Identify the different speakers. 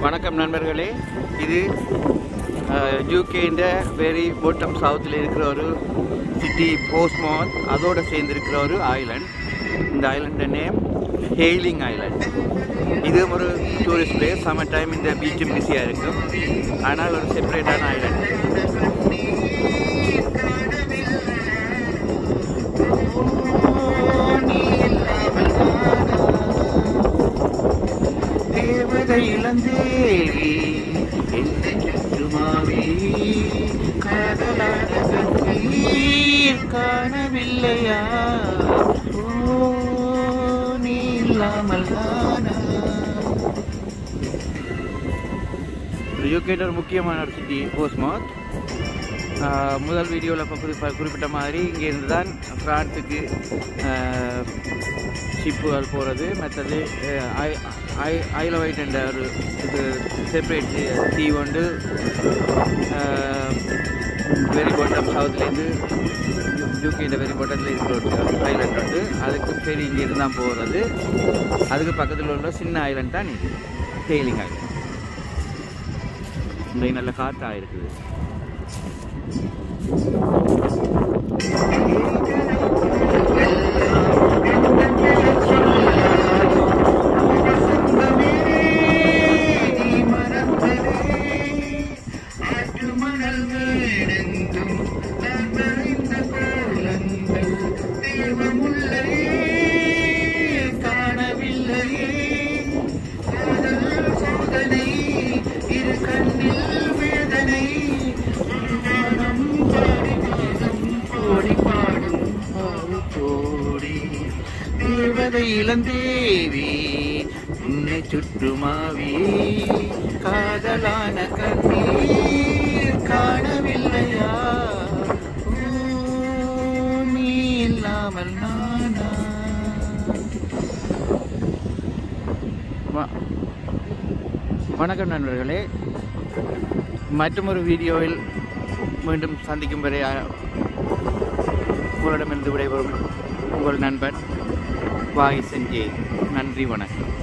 Speaker 1: வணக்கம் நண்பர்களே இது யூகேன்ற வெரி பாட்டம் சவுத்தில் இருக்கிற ஒரு சிட்டி போஸ்மான் அதோடு சேர்ந்திருக்கிற ஒரு ஐலண்ட் இந்த ஐலண்ட் நேம் ஹெய்லிங் ஐலண்ட் இது ஒரு டூரிஸ்ட் பிளேஸ் சம்மர் டைம் இந்த பீச்சும் பிஸியாக இருக்கும் ஆனால் ஒரு செப்பரேட்டான ஐலண்ட் தேவதை இளந்தேவி என்னை சுற்றுமாவே காதலான கண்ணீர் காணவில்லையா ஓ நீ இல்லாமல் நானா யூகேல ஒரு முக்கியமான ஒரு சிட்டி போஸ்மாத் முதல் வீடியோவில் இப்போ குறிப்ப குறிப்பிட்ட மாதிரி இங்கேருந்து தான் ஃப்ரான்ஸுக்கு ஷிப்புகள் போகிறது மற்றது ஐலவைட் என்ற ஒரு இது செப்பரேட் தீ கொண்டு வெரி பாட்டம் சவுத்துலேருந்து யூகேல வெரி பாட்டத்தில் இருக்கிற ஒரு ஐலண்ட் உண்டு அதுக்கு சரி இங்கேருந்து தான் போகிறது அதுக்கு பக்கத்தில் உள்ள சின்ன ஐலண்ட் தான் இது டெய்லிங் ஐலண்ட் இன்றைக்கு நல்ல காற்றாக இருக்குது காணவில்லையே காதல் சோதனை இரு கண்ணில் வேதனை மனம் பாடி பாடும் கோடி பாடும் பாவு கோடி தேவதை இளந்தேவி உன்னை சுற்றுமாவி காதலான கண்ணீர் காணவில்லையா ஓ, நீ இல்லாமல் நானா வ- வணக்கம் நண்பர்களே மற்றொரு வீடியோவில் மீண்டும் சந்திக்கும் வரை அ, உங்களிடமிருந்து விடைபெறும் உங்கள் நண்பன் வாய் செஞ்சே நன்றி வணக்கம்